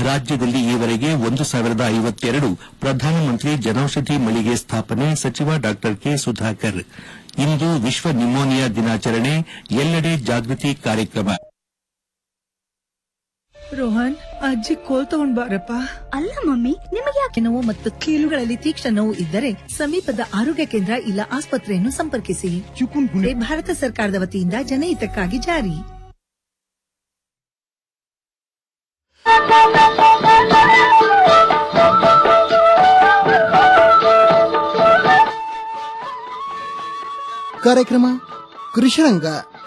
ರಾಜ್ಯದಲ್ಲಿ ಈವರೆಗೆ ಒಂದು ಸಾವಿರದ ಐವತ್ತೆರಡು ಪ್ರಧಾನಮಂತ್ರಿ ಜನೌಷಧಿ ಮಳಿಗೆ ಸ್ಥಾಪನೆ ಸಚಿವ ಡಾ ಕೆ ಸುಧಾಕರ್ ಇಂದು ವಿಶ್ವ ನ್ಯೂಮೋನಿಯಾ ದಿನಾಚರಣೆ ಎಲ್ಲೆಡೆ ಜಾಗೃತಿ ಕಾರ್ಯಕ್ರಮ ರೋಹನ್ ಅಜ್ಜಿ ಕೋಲ್ ತಗೊಂಡ್ ಬಾರಪ್ಪ ಅಲ್ಲ ಮಮ್ಮಿ ನಿಮಗೆ ಯಾಕೆ ನೋವು ಮತ್ತು ಕೀಲುಗಳಲ್ಲಿ ತೀಕ್ಷ್ಣ ನೋವು ಇದ್ದರೆ ಸಮೀಪದ ಆರೋಗ್ಯ ಕೇಂದ್ರ ಇಲ್ಲ ಆಸ್ಪತ್ರೆಯನ್ನು ಸಂಪರ್ಕಿಸಿ ಚಿಕುನ್ ಭಾರತ ಸರ್ಕಾರದ ವತಿಯಿಂದ ಜನಹಿತಕ್ಕಾಗಿ ಜಾರಿ ಕಾರ್ಯಕ್ರಮ ಕೃಷಿರಂಗ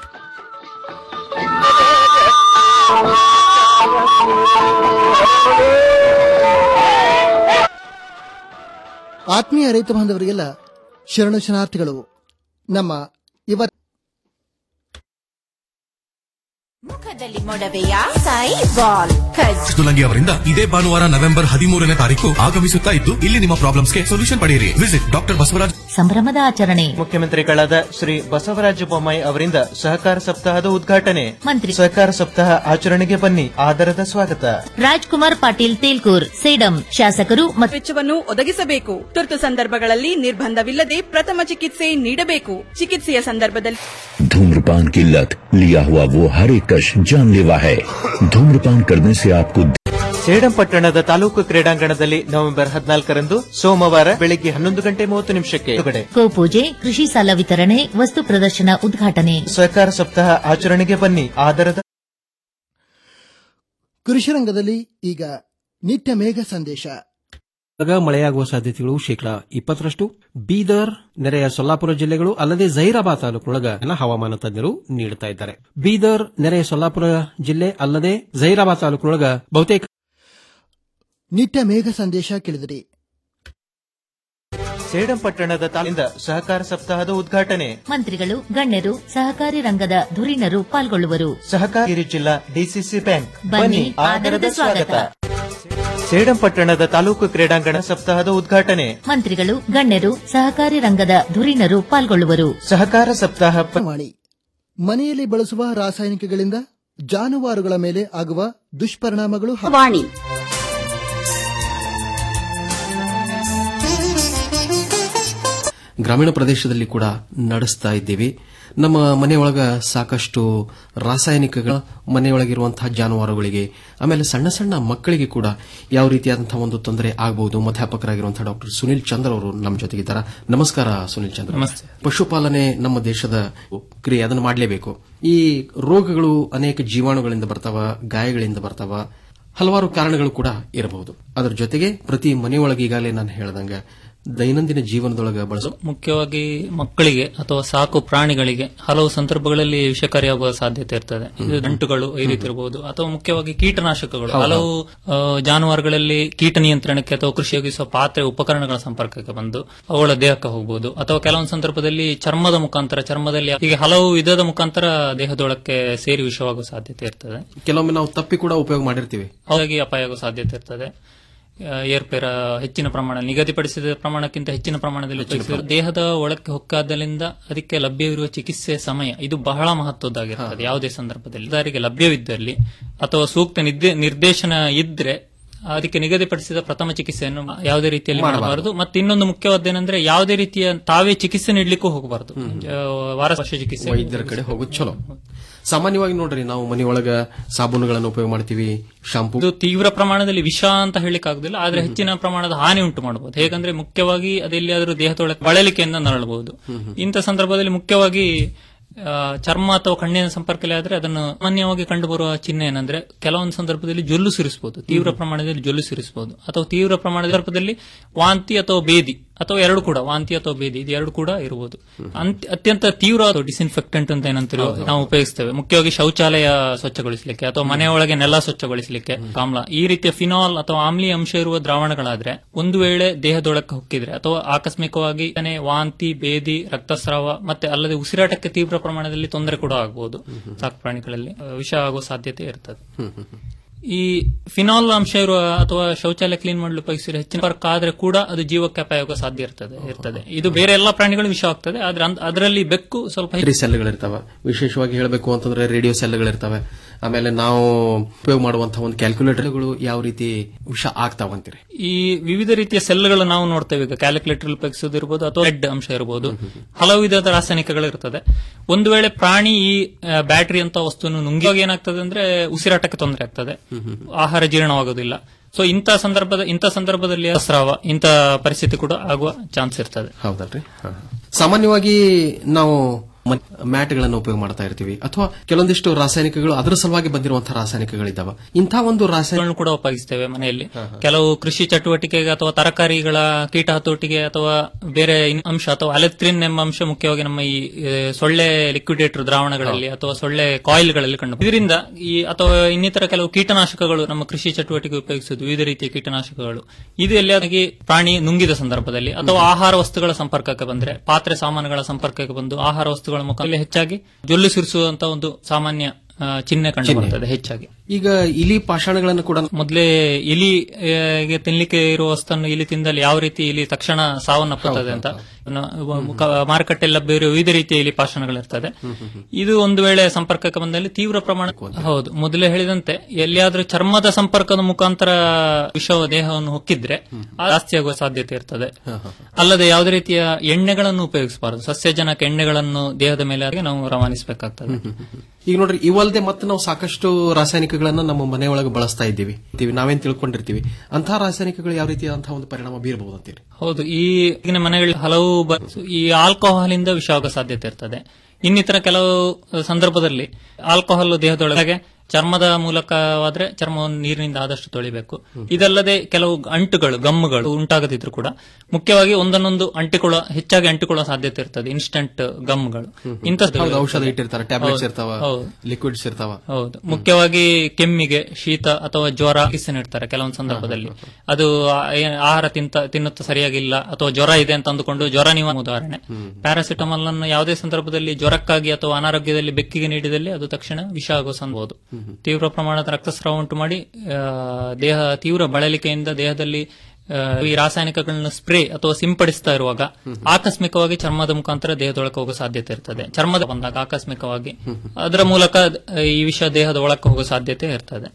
ಆತ್ಮೀಯ ರೈತ ಬಾಂಧವರಿಗೆಲ್ಲ ಶರಣು ಶರಣಾರ್ಥಿಗಳು ನಮ್ಮ ಇವತ್ತು ಮುಖದಲ್ಲಿ ಮೊಡವೆಯ ಸಾಯಿ ಬಾಲ್ ಕಜ್ ದುಲಂಗಿ ಅವರಿಂದ ಇದೇ ಭಾನುವಾರ ನವೆಂಬರ್ ಹದಿಮೂರನೇ ತಾರೀಕು ಆಗಮಿಸುತ್ತಾ ಇದ್ದು ಇಲ್ಲಿ ನಿಮ್ಮ ಪ್ರಾಬ್ಲಮ್ಸ್ಗೆ ಸೊಲ್ಯೂಷನ್ ಪಡೆಯಿರಿ ವಿಸಿಟ್ ಡಾಕ್ಟರ್ ಬಸವರಾಜ್ ಸಂಭ್ರಮದ ಆಚರಣೆ ಮುಖ್ಯಮಂತ್ರಿಗಳಾದ ಶ್ರೀ ಬಸವರಾಜ ಬೊಮ್ಮಾಯಿ ಅವರಿಂದ ಸಹಕಾರ ಸಪ್ತಾಹದ ಉದ್ಘಾಟನೆ ಮಂತ್ರಿ ಸಹಕಾರ ಸಪ್ತಾಹ ಆಚರಣೆಗೆ ಬನ್ನಿ ಆದರದ ಸ್ವಾಗತ ರಾಜ್ಕುಮಾರ್ ಪಾಟೀಲ್ ತೇಲ್ಕೂರ್ ಸೇಡಂ ಶಾಸಕರು ಮತ್ತು ವೆಚ್ಚವನ್ನು ಒದಗಿಸಬೇಕು ತುರ್ತು ಸಂದರ್ಭಗಳಲ್ಲಿ ನಿರ್ಬಂಧವಿಲ್ಲದೆ ಪ್ರಥಮ ಚಿಕಿತ್ಸೆ ನೀಡಬೇಕು ಚಿಕಿತ್ಸೆಯ ಸಂದರ್ಭದಲ್ಲಿ धूम्रपान की लत लिया हुआ वो हर एक कश जानलेवा है धूम्रपान करने से आपको ಸೇಡಂ ಪಟ್ಟಣದ ತಾಲೂಕು ಕ್ರೀಡಾಂಗಣದಲ್ಲಿ ನವೆಂಬರ್ ಹದಿನಾಲ್ಕರಂದು ಸೋಮವಾರ ಬೆಳಿಗ್ಗೆ ಹನ್ನೊಂದು ಗಂಟೆ ಮೂವತ್ತು ನಿಮಿಷಕ್ಕೆ ಬಿಡುಗಡೆ ಗೋಪೂಜೆ ಕೃಷಿ ಸಾಲ ವಿತರಣೆ ವಸ್ತು ಪ್ರದರ್ಶನ ಉದ್ಘಾಟನೆ ಸಹಕಾರ ಸಪ್ತಾಹ ಆಚರಣೆಗೆ ಬನ್ನಿ ಆದರದ ಕೃಷಿರಂಗದಲ್ಲಿ ಈಗ ನಿತ್ಯ ಮೇಘ ಸಂದೇಶ ಮಳೆಯಾಗುವ ಸಾಧ್ಯತೆಗಳು ಶೇಕಡಾ ಇಪ್ಪತ್ತರಷ್ಟು ಬೀದರ್ ನೆರೆಯ ಸೊಲ್ಲಾಪುರ ಜಿಲ್ಲೆಗಳು ಅಲ್ಲದೆ ಜೈರಾಬಾದ್ ತಾಲೂಕೊಳಗ ಹವಾಮಾನ ತಜ್ಞರು ನೀಡುತ್ತಾ ಇದ್ದಾರೆ ಬೀದರ್ ನೆರೆಯ ಸೊಲ್ಲಾಪುರ ಜಿಲ್ಲೆ ಅಲ್ಲದೆ ಜೈರಾಬಾದ್ ತಾಲೂಕೊಳಗ ಬಹುತೇಕ ನಿತ್ಯ ಮೇಘ ಸಂದೇಶ ಕೇಳಿದಿರಿ ಸೇಡಂ ಪಟ್ಟಣದ ತಾಲಿಂದ ಸಹಕಾರ ಸಪ್ತಾಹದ ಉದ್ಘಾಟನೆ ಮಂತ್ರಿಗಳು ಗಣ್ಯರು ಸಹಕಾರಿ ರಂಗದ ಧುರೀಣರು ಪಾಲ್ಗೊಳ್ಳುವರು ಸಹಕಾರಿ ಜಿಲ್ಲಾ ಡಿಸಿಸಿ ಬ್ಯಾಂಕ್ ಬನ್ನಿ, ಆದರದ ಸ್ವಾಗತ. ಸೇಡಂ ಪಟ್ಟಣದ ತಾಲೂಕು ಕ್ರೀಡಾಂಗಣ ಸಪ್ತಾಹದ ಉದ್ಘಾಟನೆ ಮಂತ್ರಿಗಳು ಗಣ್ಯರು ಸಹಕಾರಿ ರಂಗದ ಧುರೀಣರು ಪಾಲ್ಗೊಳ್ಳುವರು ಸಹಕಾರ ಸಪ್ತಾಹ ವಾಣಿ ಮನೆಯಲ್ಲಿ ಬಳಸುವ ರಾಸಾಯನಿಕಗಳಿಂದ ಜಾನುವಾರುಗಳ ಮೇಲೆ ಆಗುವ ದುಷ್ಪರಿಣಾಮಗಳು ಹಾಗೂ- ವಾಣಿ ಗ್ರಾಮೀಣ ಪ್ರದೇಶದಲ್ಲಿ ಕೂಡ ನಡೆಸ್ತಾ ಇದ್ದೀವಿ ನಮ್ಮ ಮನೆಯೊಳಗ ಸಾಕಷ್ಟು ರಾಸಾಯನಿಕಗಳ ಮನೆಯೊಳಗಿರುವಂತಹ ಜಾನುವಾರುಗಳಿಗೆ ಆಮೇಲೆ ಸಣ್ಣ ಸಣ್ಣ ಮಕ್ಕಳಿಗೆ ಕೂಡ ಯಾವ ರೀತಿಯಾದಂತಹ ಒಂದು ತೊಂದರೆ ಆಗಬಹುದು ಅಧ್ಯಾಪಕರಾಗಿರುವಂತಹ ಡಾಕ್ಟರ್ ಸುನಿಲ್ ಚಂದ್ರ ಅವರು ನಮ್ಮ ಜೊತೆಗಿದ್ದಾರೆ ನಮಸ್ಕಾರ ಸುನಿಲ್ ಚಂದ್ರ ನಮಸ್ತೆ. ಪಶುಪಾಲನೆ ನಮ್ಮ ದೇಶದ ಕ್ರಿಯೆ ಅದನ್ನು ಮಾಡಲೇಬೇಕು ಈ ರೋಗಗಳು ಅನೇಕ ಜೀವಾಣುಗಳಿಂದ ಬರ್ತಾವ ಗಾಯಗಳಿಂದ ಬರ್ತಾವ ಹಲವಾರು ಕಾರಣಗಳು ಕೂಡ ಇರಬಹುದು ಅದರ ಜೊತೆಗೆ ಪ್ರತಿ ಮನೆಯೊಳಗೆ ಈಗಾಗಲೇ ನಾನು ಹೇಳ್ದಂಗ ದೈನಂದಿನ ಜೀವನದೊಳಗೆ ಬಳಸೋ ಮುಖ್ಯವಾಗಿ ಮಕ್ಕಳಿಗೆ ಅಥವಾ ಸಾಕು ಪ್ರಾಣಿಗಳಿಗೆ ಹಲವು ಸಂದರ್ಭಗಳಲ್ಲಿ ವಿಷಕಾರಿಯಾಗುವ ಸಾಧ್ಯತೆ ಇರ್ತದೆ ಇದು ದಂಟುಗಳು ಈ ರೀತಿ ಇರಬಹುದು ಅಥವಾ ಮುಖ್ಯವಾಗಿ ಕೀಟನಾಶಕಗಳು ಹೌದು. ಹಲವು ಆ, ಜಾನುವಾರುಗಳಲ್ಲಿ ಕೀಟ ನಿಯಂತ್ರಣಕ್ಕೆ ಅಥವಾ ಕೃಷಿ ಒದಗಿಸುವ ಪಾತ್ರೆ ಉಪಕರಣಗಳ ಸಂಪರ್ಕಕ್ಕೆ ಬಂದು ಅವುಗಳ ದೇಹಕ್ಕೆ ಹೋಗಬಹುದು ಅಥವಾ ಕೆಲವೊಂದು ಸಂದರ್ಭದಲ್ಲಿ ಚರ್ಮದ ಮುಖಾಂತರ ಚರ್ಮದಲ್ಲಿ ಹೀಗೆ ಹಲವು ವಿಧದ ಮುಖಾಂತರ ದೇಹದೊಳಕ್ಕೆ ಸೇರಿ ವಿಷವಾಗುವ ಸಾಧ್ಯತೆ ಇರ್ತದೆ ಕೆಲವೊಮ್ಮೆ ನಾವು ತಪ್ಪಿ ಕೂಡ ಉಪಯೋಗ ಮಾಡಿರ್ತೀವಿ ಹಾಗಾಗಿ ಅಪಾಯ ಆಗುವ ಸಾಧ್ಯತೆ ಇರ್ತದೆ ಆ, ಏರ್ಪೇರ ಹೆಚ್ಚಿನ ಪ್ರಮಾಣ ನಿಗದಿಪಡಿಸಿದ ಪ್ರಮಾಣಕ್ಕಿಂತ ಹೆಚ್ಚಿನ ಪ್ರಮಾಣದಲ್ಲಿ ಉಪಯೋಗಿಸಿದರೆ ದೇಹದ ಒಳಕ್ಕೆ ಹೊಕ್ಕಾದಲಿಂದ ಅದಕ್ಕೆ ಲಭ್ಯವಿರುವ ಚಿಕಿತ್ಸೆ ಸಮಯ ಇದು ಬಹಳ ಮಹತ್ವದ್ದಾಗಿರ್ತದೆ ಯಾವುದೇ ಸಂದರ್ಭದಲ್ಲಿ ದಾರಿಗೆ ಲಭ್ಯವಿದ್ದಲ್ಲಿ ಅಥವಾ ಸೂಕ್ತ ನಿದ್ದೆ- ನಿರ್ದೇಶನ ಇದ್ರೆ ಅದಕ್ಕೆ ನಿಗದಿಪಡಿಸಿದ ಪ್ರಥಮ ಚಿಕಿತ್ಸೆಯನ್ನು ಯಾವುದೇ ರೀತಿಯಲ್ಲಿ ಮಾಡಬಾರದು. ಮಾಡಬಾರದು ಮತ್ತೆ ಇನ್ನೊಂದು ಮುಖ್ಯವಾದ್ದೇನೆಂದ್ರೆ ಯಾವುದೇ ರೀತಿಯ ತಾವೇ ಚಿಕಿತ್ಸೆ ನೀಡಲಿಕ್ಕೂ ಹೋಗಬಾರದು ವಾರ ಪಶು ಚಿಕಿತ್ಸೆ ವೈದ್ಯರ ಕಡೆ ಹೋಗೋದು ಚಲೋ ಸಾಮಾನ್ಯವಾಗಿ ನೋಡ್ರಿ ನಾವು ಮನೆಯೊಳಗ ಸಾಬೂನುಗಳನ್ನು ಉಪಯೋಗ ಮಾಡ್ತೀವಿ ಶಾಂಪೂ ಇದು ತೀವ್ರ ಪ್ರಮಾಣದಲ್ಲಿ ವಿಷ ಅಂತ ಹೇಳಲಿಕ್ಕೆ ಆಗುದಿಲ್ಲ ಆದ್ರೆ ಹೆಚ್ಚಿನ ಪ್ರಮಾಣದ ಹಾನಿ ಉಂಟು ಮಾಡಬಹುದು ಹೇಗಂದ್ರೆ ಮುಖ್ಯವಾಗಿ ಅದೆಲ್ಲಿಯಾದರೂ ದೇಹದೊಳಗೆ ಬಳಲಿಕೆಯಿಂದ ನರಳಬಹುದು ಇಂಥ ಸಂದರ್ಭದಲ್ಲಿ ಮುಖ್ಯವಾಗಿ ಆ, ಚರ್ಮ ಅಥವಾ ಕಣ್ಣಿನ ಸಂಪರ್ಕದಲ್ಲಿ ಆದ್ರೆ ಅದನ್ನು ಸಾಮಾನ್ಯವಾಗಿ ಕಂಡುಬರುವ ಚಿಹ್ನೆ ಏನಂದ್ರೆ ಕೆಲವೊಂದು ಸಂದರ್ಭದಲ್ಲಿ ಜೊಲ್ಲು ಸುರಿಸಬಹುದು ತೀವ್ರ ಪ್ರಮಾಣದಲ್ಲಿ ಜೊಲ್ಲು ಸುರಿಸಬಹುದು ಅಥವಾ ತೀವ್ರ ಪ್ರಮಾಣದ ಸಂದರ್ಭದಲ್ಲಿ ವಾಂತಿ ಅಥವಾ ಬೇದಿ ಅಥವಾ ಎರಡು ಕೂಡ ವಾಂತಿ ಅಥವಾ ಬೇದಿ ಇದು ಎರಡು ಕೂಡ ಇರಬಹುದು ಅಂತ್- ಅತ್ಯಂತ ತೀವ್ರ ಡಿಸ್ಇನ್ಫೆಕ್ಟೆಂಟ್ ಅಂತ ಏನಂತೀವಿ ನಾವು ಉಪಯೋಗಿಸ್ತೇವೆ ಮುಖ್ಯವಾಗಿ ಶೌಚಾಲಯ ಸ್ವಚ್ಛಗೊಳಿಸಲಿಕ್ಕೆ ಅಥವಾ ಮನೆಯೊಳಗೆ ನೆಲ ಸ್ವಚ್ಛಗೊಳಿಸಲಿಕ್ಕೆ ಆಮ್ಲ ಈ ರೀತಿಯ ಫಿನಾಲ್ ಅಥವಾ ಆಮ್ಲೀಯ ಅಂಶ ಇರುವ ದ್ರಾವಣಗಳಾದ್ರೆ ಒಂದು ವೇಳೆ ದೇಹದೊಳಕ್ಕೆ ಹೊಕ್ಕಿದ್ರೆ ಅಥವಾ ಆಕಸ್ಮಿಕವಾಗಿ ತಾನೇ ವಾಂತಿ ಬೇದಿ ರಕ್ತಸ್ರಾವ ಮತ್ತೆ ಅಲ್ಲದೆ ಉಸಿರಾಟಕ್ಕೆ ತೀವ್ರ ಪ್ರಮಾಣದಲ್ಲಿ ತೊಂದರೆ ಕೂಡ ಆಗಬಹುದು ಸಾಕು ಪ್ರಾಣಿಗಳಲ್ಲಿ ಆ, ವಿಷ ಆಗುವ ಸಾಧ್ಯತೆ ಇರ್ತದೆ ಈ ಫಿನಾಲ್ ಅಂಶ ಇರುವ ಅಥವಾ ಶೌಚಾಲಯ ಕ್ಲೀನ್ ಮಾಡಲು ಉಪಯೋಗಿಸಿದ ಹೆಚ್ಚಿನ ವರ್ಕ್ ಆದ್ರೆ ಕೂಡ ಅದು ಜೀವಕ್ಕೆ ಅಪಾಯ ಆಗುವ ಸಾಧ್ಯ ಇರ್ತದೆ ಇರ್ತದೆ ಇದು ಬೇರೆ ಎಲ್ಲಾ ಪ್ರಾಣಿಗಳು ವಿಷ ಆಗ್ತದೆ ಆದ್ರೆ ಅಂದ್- ಅದರಲ್ಲಿ ಬೆಕ್ಕು ಸ್ವಲ್ಪ ಹೆಚ್ಚು ಸೆಲ್ಗಳಿರ್ತಾವ ವಿಶೇಷವಾಗಿ ಹೇಳಬೇಕು ಅಂತಂದ್ರೆ ರೇಡಿಯೋ ಸೆಲ್ಗಳಿರ್ತವೆ ಆಮೇಲೆ ನಾವು ಉಪಯೋಗ ಮಾಡುವಂತಹ ಒಂದು ಕ್ಯಾಲ್ಕುಲೇಟರ್ಗಳು ಯಾವ ರೀತಿ ವಿಷ ಆಗ್ತಾವಂತೀರಿ ಈ ವಿವಿಧ ರೀತಿಯ ಸೆಲ್ಗಳು ನಾವು ನೋಡ್ತೇವೆ ಈಗ ಕ್ಯಾಲ್ಕುಲೇಟರ್ ಉಪಯೋಗಿಸೋದಿರ್ಬೋದು ಅಥವಾ ಲೆಡ್ ಅಂಶ ಇರಬಹುದು ಹಲವು ವಿಧದ ರಾಸಾಯನಿಕಗಳು ಇರ್ತದೆ ಒಂದು ವೇಳೆ ಪ್ರಾಣಿ ಈ ಬ್ಯಾಟರಿ ಅಂತ ವಸ್ತುವನ್ನು ನುಂಗಿವಾಗ ಏನಾಗ್ತದೆ ಅಂದ್ರೆ ಉಸಿರಾಟಕ್ಕೆ ತೊಂದರೆ ಆಗ್ತದೆ ಆಹಾರ ಜೀರ್ಣವಾಗೋದಿಲ್ಲ ಸೊ ಇಂಥ ಸಂದರ್ಭದ ಇಂಥ ಸಂದರ್ಭದಲ್ಲಿ ಸ್ರಾವ ಇಂಥ ಪರಿಸ್ಥಿತಿ ಕೂಡ ಆಗುವ ಚಾನ್ಸ್ ಇರ್ತದೆ ಹೌದಲ್ರಿ ಸಾಮಾನ್ಯವಾಗಿ ನಾವು ಮ್ಯಾಟ್ಗಳನ್ನು ಉಪಯೋಗ ಮಾಡ್ತಾ ಇರ್ತೀವಿ ಅಥವಾ ಕೆಲವೊಂದಿಷ್ಟು ರಾಸಾಯನಿಕಗಳು ಅದರ ಸಲುವಾಗಿ ಬಂದಿರುವಂತಹ ರಾಸಾಯನಿಕಗಳಿದ್ದಾವೆ ಇಂಥ ಒಂದು ರಾಸಾಯನಿಕ ಕೂಡ ಉಪಯೋಗಿಸ್ತೇವೆ ಮನೆಯಲ್ಲಿ ಕೆಲವು ಕೃಷಿ ಚಟುವಟಿಕೆಗೆ ಅಥವಾ ತರಕಾರಿಗಳ ಕೀಟ ಹತೋಟಿಗೆ ಅಥವಾ ಬೇರೆ ಇನ್- ಅಂಶ ಅಥವಾ ಅಲೆತ್ರಿನ್ ಎಂಬ ಅಂಶ ಮುಖ್ಯವಾಗಿ ನಮ್ಮ ಈ ಆ, ಸೊಳ್ಳೆ ಲಿಕ್ವಿಡೇಟರ್ ದ್ರಾವಣಗಳಲ್ಲಿ ಅಥವಾ ಸೊಳ್ಳೆ ಕಾಯಿಲ್ಗಳಲ್ಲಿ ಕಂಡು ಇದರಿಂದ ಈ ಅಥವಾ ಇನ್ನಿತರ ಕೆಲವು ಕೀಟನಾಶಕಗಳು ನಮ್ಮ ಕೃಷಿ ಚಟುವಟಿಕೆ ಉಪಯೋಗಿಸುವುದು ವಿವಿಧ ರೀತಿಯ ಕೀಟನಾಶಕಗಳು ಇದು ಎಲ್ಲಿಯಾಗಿ ಪ್ರಾಣಿ ನುಂಗಿದ ಸಂದರ್ಭದಲ್ಲಿ ಅಥವಾ ಆಹಾರ ವಸ್ತುಗಳ ಸಂಪರ್ಕಕ್ಕೆ ಬಂದ್ರೆ ಪಾತ್ರೆ ಸಾಮಾನುಗಳ ಸಂಪರ್ಕಕ್ಕೆ ಬಂದು ಆಹಾರ ವಸ್ತುಗಳ ಮುಖದಲ್ಲಿ ಹೆಚ್ಚಾಗಿ ಜೊಲ್ಲು ಸುರಿಸುವಂತ ಒಂದು ಸಾಮಾನ್ಯ ಆ, ಚಿಹ್ನೆ ಕಂಡು ಬರ್ತದೆ ಹೆಚ್ಚಾಗಿ ಈಗ ಇಲಿ ಪಾಷಾಣಗಳನ್ನು ಕೂಡ ಮೊದಲೇ ಇಲಿಗೆ ತಿನ್ಲಿಕ್ಕೆ ಇರುವ ವಸ್ತುವನ್ನು ಇಲಿ ತಿಂದಲ್ಲಿ ಯಾವ ರೀತಿ ಇಲಿ ತಕ್ಷಣ ಸಾವನ್ನಪ್ಪುತ್ತದೆ ಅಂತ ನ- ಕ- ಮಾರುಕಟ್ಟೆಯಲ್ಲಿ ಲಭ್ಯವಿರುವ ವಿವಿಧ ರೀತಿಯ ಇಲಿ ಪಾಷಾಣಗಳಿರ್ತದೆ ಇದು ಒಂದು ವೇಳೆ ಸಂಪರ್ಕಕ್ಕೆ ಬಂದಲ್ಲಿ ತೀವ್ರ ಪ್ರಮಾಣ ಹೌದು ಮೊದಲೇ ಹೇಳಿದಂತೆ ಎಲ್ಲಿಯಾದ್ರೂ ಚರ್ಮದ ಸಂಪರ್ಕದ ಮುಖಾಂತರ ವಿಷ ದೇಹವನ್ನು ಹೊಕ್ಕಿದ್ರೆ ಅದು ಜಾಸ್ತಿ ಆಗುವ ಸಾಧ್ಯತೆ ಇರ್ತದೆ ಅಲ್ಲದೆ ಯಾವುದೇ ರೀತಿಯ ಎಣ್ಣೆಗಳನ್ನು ಉಪಯೋಗಿಸಬಾರದು ಸಸ್ಯಜನಕ ಎಣ್ಣೆಗಳನ್ನು ದೇಹದ ಮೇಲೆ ಹಾಕಿ ನಾವು ರವಾನಿಸಬೇಕಾಗ್ತದೆ ಈಗ ನೋಡ್ರಿ ಇವಲ್ಲದೆ ಮತ್ತೆ ನಾವು ಸಾಕಷ್ಟು ರಾಸಾಯನಿಕಗಳನ್ನ ನಮ್ಮ ಮನೆಯೊಳಗೆ ಬಳಸ್ತಾ ಇದ್ದೀವಿ ಇದ್ದೀವಿ, ನಾವೇನ್ ತಿಳ್ಕೊಂಡಿರ್ತೀವಿ ಅಂತಹ ರಾಸಾಯನಿಕಗಳು ಯಾವ ರೀತಿಯಾದಂತಹ ಒಂದು ಪರಿಣಾಮ ಬೀರಬಹುದು ಅಂತೀರಿ ಹೌದು ಈ ಈಗಿನ ಮನೆಗಳಲ್ಲಿ ಹಲವು ಬ- ಈ ಆಲ್ಕೋಹಾಲ್ ಇಂದ ವಿಷ ಆಗೋ ಸಾಧ್ಯತೆ ಇರ್ತದೆ ಇನ್ನಿತರ ಕೆಲವು ಸಂದರ್ಭದಲ್ಲಿ ಆಲ್ಕೋಹಾಲ್ ದೇಹದೊಳಗೆ ಚರ್ಮದ ಮೂಲಕವಾದ್ರೆ ಚರ್ಮವನ್ನು ನೀರಿನಿಂದ ಆದಷ್ಟು ತೊಳಿಬೇಕು ಇದಲ್ಲದೆ ಕೆಲವು ಅಂಟುಗಳು ಗಮ್ಮುಗಳು ಉಂಟಾಗದಿದ್ರು ಕೂಡ ಮುಖ್ಯವಾಗಿ ಒಂದನ್ನೊಂದು ಅಂಟಿಕೊಳ್ಳುವ ಹೆಚ್ಚಾಗಿ ಅಂಟಿಕೊಳ್ಳುವ ಸಾಧ್ಯತೆ ಇರ್ತದೆ ಇನ್ಸ್ಟಂಟ್ ಗಮ್ಗಳು ಇಂಥ ಹೌದು, ಔಷಧ ಇಟ್ಟಿರ್ತಾರೆ ಟ್ಯಾಬ್ಲೆಟ್ಸ್ ಹೌದು, ಇರ್ತಾವ ಹೌದು. ಲಿಕ್ವಿಡ್ಸ್ ಇರ್ತಾವ ಹೌದು ಮುಖ್ಯವಾಗಿ ಕೆಮ್ಮಿಗೆ ಶೀತ ಅಥವಾ ಜ್ವರ ಚಿಕಿತ್ಸೆ ನೀಡ್ತಾರೆ ಕೆಲವೊಂದು ಸಂದರ್ಭದಲ್ಲಿ ಅದು ಆ- ಏನ್ ಆಹಾರ ತಿಂತ ತಿನ್ನುತ್ತ ಸರಿಯಾಗಿಲ್ಲ ಅಥವಾ ಜ್ವರ ಇದೆ ಅಂತ ಅಂದುಕೊಂಡು ಜ್ವರ ನಿವಾರಣೆ ಉದಾಹರಣೆ ಪ್ಯಾರಾಸಿಟಮಾಲ್ ಅನ್ನು ಯಾವುದೇ ಸಂದರ್ಭದಲ್ಲಿ ಜ್ವರಕ್ಕಾಗಿ ಅಥವಾ ಅನಾರೋಗ್ಯದಲ್ಲಿ ಬೆಕ್ಕಿಗೆ ನೀಡಿದಲ್ಲಿ ಅದು ತಕ್ಷಣ ವಿಷ ಆಗೋ ಸಂಭವದು ತೀವ್ರ ಪ್ರಮಾಣದ ರಕ್ತಸ್ರಾವ ಉಂಟು ಮಾಡಿ ಆ, ದೇಹ ತೀವ್ರ ಬಳಲಿಕೆಯಿಂದ ದೇಹದಲ್ಲಿ ಆ, ಈ ರಾಸಾಯನಿಕಗಳನ್ನ ಸ್ಪ್ರೇ ಅಥವಾ ಸಿಂಪಡಿಸ್ತಾ ಇರುವಾಗ ಆಕಸ್ಮಿಕವಾಗಿ ಚರ್ಮದ ಮುಖಾಂತರ ದೇಹದೊಳಕ್ಕೆ ಹೋಗೋ ಸಾಧ್ಯತೆ ಇರ್ತದೆ ಚರ್ಮದ ಬಂದಾಗ ಆಕಸ್ಮಿಕವಾಗಿ ಅದರ ಮೂಲಕ ಆ, ಈ ವಿಷ ದೇಹದ ಒಳಕ್ಕೆ ಹೋಗೋ ಸಾಧ್ಯತೆ ಇರ್ತದೆ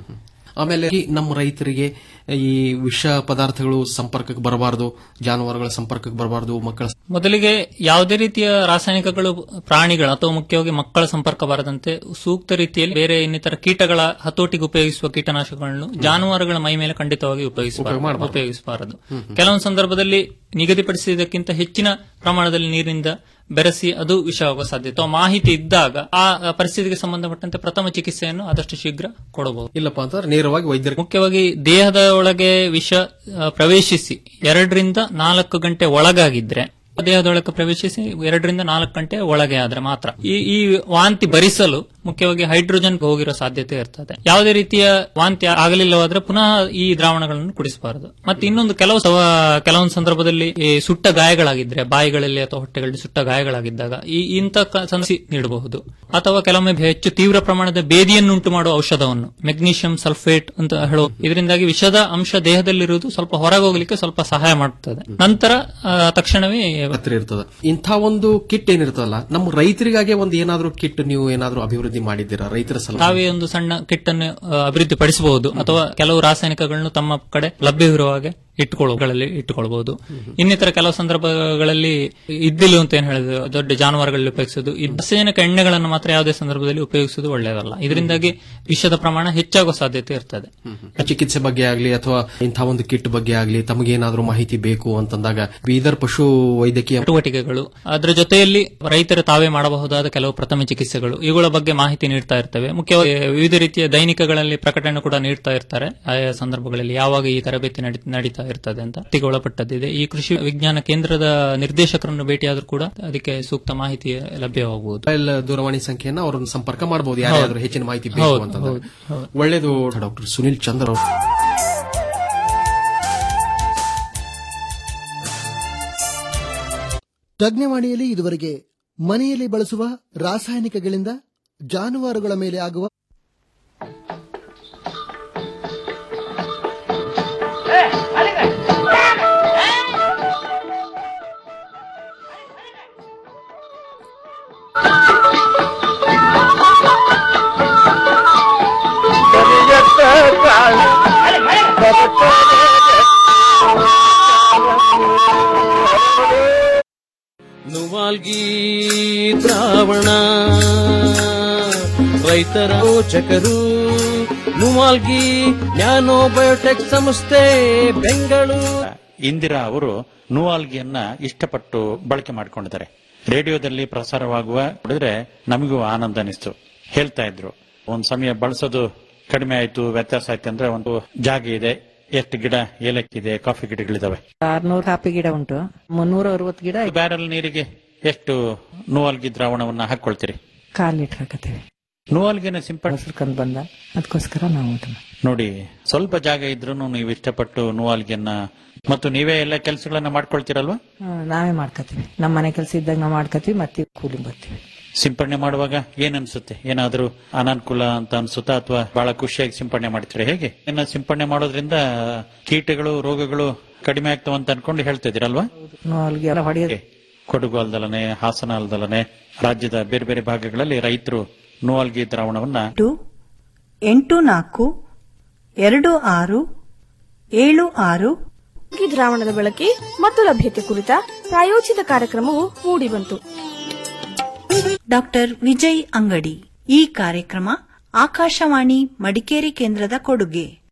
ಆಮೇಲೆ ಈ ನಮ್ಮ ರೈತರಿಗೆ ಈ ವಿಷ ಪದಾರ್ಥಗಳು ಸಂಪರ್ಕಕ್ಕೆ ಬರಬಾರದು ಜಾನುವಾರುಗಳ ಸಂಪರ್ಕಕ್ಕೆ ಬರಬಾರದು ಮಕ್ಕಳ ಮೊದಲಿಗೆ ಯಾವುದೇ ರೀತಿಯ ರಾಸಾಯನಿಕಗಳು ಪ್ರಾಣಿಗಳ ಅಥವಾ ಮುಖ್ಯವಾಗಿ ಮಕ್ಕಳ ಸಂಪರ್ಕ ಬಾರದಂತೆ ಸೂಕ್ತ ರೀತಿಯಲ್ಲಿ ಬೇರೆ ಇನ್ನಿತರ ಕೀಟಗಳ ಹತೋಟಿಗೆ ಉಪಯೋಗಿಸುವ ಕೀಟನಾಶಕಗಳನ್ನು ಜಾನುವಾರುಗಳ ಮೈ ಮೇಲೆ ಖಂಡಿತವಾಗಿ ಉಪಯೋಗಿಸಬಾರದು ಉಪಯೋಗಿಸಬಾರದು ಕೆಲವೊಂದು ಸಂದರ್ಭದಲ್ಲಿ ನಿಗದಿಪಡಿಸಿದ್ದಕ್ಕಿಂತ ಹೆಚ್ಚಿನ ಪ್ರಮಾಣದಲ್ಲಿ ನೀರಿನಿಂದ ಬೆರೆಸಿ ಅದು ವಿಷವಾಗುವ ಸಾಧ್ಯತೆ ಅಥವಾ ಮಾಹಿತಿ ಇದ್ದಾಗ ಆ ಪರಿಸ್ಥಿತಿಗೆ ಸಂಬಂಧಪಟ್ಟಂತೆ ಪ್ರಥಮ ಚಿಕಿತ್ಸೆಯನ್ನು ಆದಷ್ಟು ಶೀಘ್ರ ಕೊಡಬಹುದು ಇಲ್ಲಪ್ಪ ಅಂತಂದ್ರೆ ನೇರವಾಗಿ ವೈದ್ಯರ ಮುಖ್ಯವಾಗಿ ದೇಹದ ಒಳಗೆ ವಿಷ ಆ, ಪ್ರವೇಶಿಸಿ ಎರಡರಿಂದ ನಾಲ್ಕು ಗಂಟೆ ಒಳಗಾಗಿದ್ರೆ ದೇಹದೊಳಗೆ ಪ್ರವೇಶಿಸಿ ಎರಡರಿಂದ ನಾಲ್ಕು ಗಂಟೆ ಒಳಗೆ ಆದ್ರೆ ಮಾತ್ರ ಈ ಈ ವಾಂತಿ ಭರಿಸಲು ಮುಖ್ಯವಾಗಿ ಹೈಡ್ರೋಜನ್ ಹೋಗಿರೋ ಸಾಧ್ಯತೆ ಇರ್ತದೆ ಯಾವುದೇ ರೀತಿಯ ವಾಂತಿ ಆಗಲಿಲ್ಲವಾದ್ರೆ ಪುನಃ ಈ ದ್ರಾವಣಗಳನ್ನು ಕುಡಿಸಬಾರದು ಮತ್ತೆ ಇನ್ನೊಂದು ಕೆಲವು ಸವ- ಕೆಲವೊಂದು ಸಂದರ್ಭದಲ್ಲಿ ಈ ಸುಟ್ಟ ಗಾಯಗಳಾಗಿದ್ರೆ ಬಾಯಿಗಳಲ್ಲಿ ಅಥವಾ ಹೊಟ್ಟೆಗಳಲ್ಲಿ ಸುಟ್ಟ ಗಾಯಗಳಾಗಿದ್ದಾಗ ಈ ಇಂಥ ಕ- ಸಮಸ್ಯೆ ನೀಡಬಹುದು ಅಥವಾ ಕೆಲವೊಮ್ಮೆ ಹೆಚ್ಚು ತೀವ್ರ ಪ್ರಮಾಣದ ಬೇದಿಯನ್ನುಂಟು ಮಾಡುವ ಔಷಧವನ್ನು ಮೆಗ್ನೀಷಿಯಂ ಸಲ್ಫೇಟ್ ಅಂತ ಹೇಳೋ ಇದರಿಂದಾಗಿ ವಿಷದ ಅಂಶ ದೇಹದಲ್ಲಿರುವುದು ಸ್ವಲ್ಪ ಹೊರಗೆ ಹೋಗ್ಲಿಕ್ಕೆ ಸ್ವಲ್ಪ ಸಹಾಯ ಮಾಡುತ್ತದೆ ನಂತರ ಆ, ತಕ್ಷಣವೇ ಹತ್ತಿರ ಇರ್ತದ ಇಂಥ ಒಂದು ಕಿಟ್ ಏನಿರ್ತದಲ್ಲ ನಮ್ಮ ರೈತರಿಗಾಗೆ ಒಂದು ಏನಾದ್ರೂ ಕಿಟ್ ನೀವು ಏನಾದ್ರೂ ಅಭಿವೃದ್ಧಿ ಮಾಡಿದ್ದೀರಾ ರೈತರ ಸಲುವಾಗಿ ತಾವೇ ಒಂದು ಸಣ್ಣ ಕಿಟ್ ಅನ್ನು ಅಭಿವೃದ್ಧಿ ಪಡಿಸಬಹುದು ಅಥವಾ ಕೆಲವು ರಾಸಾಯನಿಕಗಳನ್ನು ತಮ್ಮ ಕಡೆ ಲಭ್ಯವಿರುವ ಹಾಗೆ ಇಟ್ಟುಕೊಳ್ಳುಗಳಲ್ಲಿ ಇಟ್ಟುಕೊಳ್ಳಬಹುದು ಇನ್ನಿತರ ಕೆಲವು ಸಂದರ್ಭಗಳಲ್ಲಿ ಇದ್ದಿಲು ಅಂತ ಏನ್ ಹೇಳಿದ್ರು ದೊಡ್ಡ ಜಾನುವಾರುಗಳಲ್ಲಿ ಉಪಯೋಗಿಸುವುದು ಈ ರಾಸಾಯನಿಕ ಎಣ್ಣೆಗಳನ್ನು ಮಾತ್ರ ಯಾವುದೇ ಸಂದರ್ಭದಲ್ಲಿ ಉಪಯೋಗಿಸುವುದು ಒಳ್ಳೆಯದಲ್ಲ ಇದರಿಂದಾಗಿ ವಿಷದ ಪ್ರಮಾಣ ಹೆಚ್ಚಾಗುವ ಸಾಧ್ಯತೆ ಇರ್ತದೆ ಚಿಕಿತ್ಸೆ ಬಗ್ಗೆ ಆಗ್ಲಿ ಅಥವಾ ಇಂಥ ಒಂದು ಕಿಟ್ ಬಗ್ಗೆ ಆಗ್ಲಿ ತಮಗೇನಾದ್ರೂ ಮಾಹಿತಿ ಬೇಕು ಅಂತಂದಾಗ ಬೀದರ್ ಪಶು ವೈದ್ಯಕೀಯ ಚಟುವಟಿಕೆಗಳು ಅದರ ಜೊತೆಯಲ್ಲಿ ರೈತರು ತಾವೇ ಮಾಡಬಹುದಾದ ಕೆಲವು ಪ್ರಥಮ ಚಿಕಿತ್ಸೆಗಳು ಇವುಗಳ ಬಗ್ಗೆ ಮಾಹಿತಿ ನೀಡ್ತಾ ಇರ್ತವೆ ಮುಖ್ಯವಾಗಿ ವಿವಿಧ ರೀತಿಯ ದೈನಿಕಗಳಲ್ಲಿ ಪ್ರಕಟಣೆ ಕೂಡ ನೀಡ್ತಾ ಇರ್ತಾರೆ ಆಯಾ ಸಂದರ್ಭಗಳಲ್ಲಿ ಯಾವಾಗ ಈ ತರಬೇತಿ ನಡಿ- ನಡೀತಾ ಇರ್ತದೆ ಅಂತ ಅದಕ್ಕೆ ಒಳಪಟ್ಟದ್ದಿದೆ ಈ ಕೃಷಿ ವಿಜ್ಞಾನ ಕೇಂದ್ರದ ನಿರ್ದೇಶಕರನ್ನು ಭೇಟಿಯಾದ್ರೂ ಕೂಡ ಅದಕ್ಕೆ ಸೂಕ್ತ ಮಾಹಿತಿ ಲಭ್ಯವಾಗಬಹುದು ಮೊಬೈಲ್ ದೂರವಾಣಿ ಸಂಖ್ಯೆಯನ್ನ ಅವರನ್ನು ಸಂಪರ್ಕ ಮಾಡಬಹುದು ಯಾರಾದ್ರೂ ಹೆಚ್ಚಿನ ಮಾಹಿತಿ ಬೇಕು ಹೌದು, ಅಂತಂದ್ರೆ ಹೌದು, ಹೌದು. ಒಳ್ಳೇದು ಡಾಕ್ಟರ್ ಸುನಿಲ್ ಚಂದ್ರ ಅವರು ತಜ್ಞವಾಣಿಯಲ್ಲಿ ಇದುವರೆಗೆ ಮನೆಯಲ್ಲಿ ಬಳಸುವ ರಾಸಾಯನಿಕಗಳಿಂದ ಜಾನುವಾರುಗಳ ಮೇಲೆ ಆಗುವ ರೈತರ ಪೋಷಕರು ನುವಾಲ್ಗಿ ನ್ಯಾನೋ ಬಯೋಟೆಕ್ ಸಂಸ್ಥೆ ಬೆಂಗಳೂರು ಇಂದಿರಾ ಅವರು ನೂವಾಲ್ಗಿಯನ್ನ ಇಷ್ಟಪಟ್ಟು ಬಳಕೆ ಮಾಡಿಕೊಂಡಿದ್ದಾರೆ ರೇಡಿಯೋದಲ್ಲಿ ಪ್ರಸಾರವಾಗುವ ನೋಡಿದ್ರೆ ನಮಗೂ ಆನಂದ ಅನಿಸ್ತು ಹೇಳ್ತಾ ಇದ್ರು ಒಂದ್ ಸಮಯ ಬಳಸೋದು ಕಡಿಮೆ ಆಯ್ತು ವ್ಯತ್ಯಾಸ ಆಯ್ತು ಅಂದ್ರೆ ಒಂದು ಜಾಗ ಇದೆ ಎಷ್ಟು ಗಿಡ ಏಲಕ್ಕಿ ಇದೆ ಕಾಫಿ ಗಿಡಗಳಿದಾವೆ ಆರ್ನೂರು ಕಾಪಿ ಗಿಡ ಉಂಟು ಮುನ್ನೂರ ಅರವತ್ತು ಗಿಡ ಬ್ಯಾರಲ್ ನೀರಿಗೆ ಎಷ್ಟು ನೂವಾಲ್ಗಿ ದ್ರಾವಣವನ್ನ ಹಾಕೊಳ್ತೀರಿ ಕಾಲ್ ಲೀಟರ್ ಹಾಕತ್ತೀವಿ ನೂವಾಲ್ಗಿನ ಸಿಂಪಡಿಸ್ ಕರ್ಕೊಂಡ್ ಬಂದ ಅದಕ್ಕೋಸ್ಕರ ನಾವು ಊಟ ಮಾಡ್ತೀವಿ. ನೋಡಿ ಸ್ವಲ್ಪ ಜಾಗ ಇದ್ರೂ ನೀವು ಇಷ್ಟಪಟ್ಟು ನೂವಾಲ್ಗಿಯನ್ನ ಮತ್ತು ನೀವೇ ಎಲ್ಲ ಕೆಲಸಗಳನ್ನ ಮಾಡ್ಕೊಳ್ತೀರಲ್ವಾ ಹ್ಮ್, ನಾವೇ ಮಾಡ್ಕೋತೀವಿ ನಮ್ಮ ಮನೆ ಕೆಲಸ ಇದ್ದಾಗ ನಾವು ಮಾಡ್ಕೋತೀವಿ ಮತ್ತೆ ಕೂಲಿ ಬರ್ತೀವಿ ಸಿಂಪಡಣೆ ಮಾಡುವಾಗ ಏನ್ ಅನ್ಸುತ್ತೆ ಏನಾದ್ರೂ ಅನಾನುಕೂಲ ಅಂತ ಅನ್ಸುತ್ತಾ ಅಥವಾ ಬಹಳ ಖುಷಿಯಾಗಿ ಸಿಂಪಡಣೆ ಮಾಡ್ತೀರಾ ಹೇಗೆ ಇನ್ನ ಸಿಂಪಡಣೆ ಮಾಡೋದ್ರಿಂದ ಕೀಟಗಳು ರೋಗಗಳು ಕಡಿಮೆ ಆಗ್ತಾವ ಅಂತ ಅನ್ಕೊಂಡು ಹೇಳ್ತಾ ಇದೀರಲ್ವಾ ನಾಲ್ಗೆ ಎಲ್ಲ ಹೊಡೆಯೋದು ಕೊಡಗು ಅಲ್ದಲನೆ ಹಾಸನ ಅಲ್ದಲನೆ ರಾಜ್ಯದ ಬೇರೆ ಬೇರೆ ಭಾಗಗಳಲ್ಲಿ ರೈತರು ನೂವಲ್ಗಿ ದ್ರಾವಣವನ್ನ ಎಂಟು ನಾಲ್ಕು ಎರಡು ಆರು ಏಳು ಆರು ಈ ದ್ರಾವಣದ ಬಳಕೆ ಮತ್ತು ಲಭ್ಯತೆ ಕುರಿತ ಪ್ರಾಯೋಜಿತ ಕಾರ್ಯಕ್ರಮವು ಮೂಡಿಬಂತು ಡಾಕ್ಟರ್ ವಿಜಯ್ ಅಂಗಡಿ ಈ ಕಾರ್ಯಕ್ರಮ ಆಕಾಶವಾಣಿ ಮಡಿಕೇರಿ ಕೇಂದ್ರದ ಕೊಡುಗೆ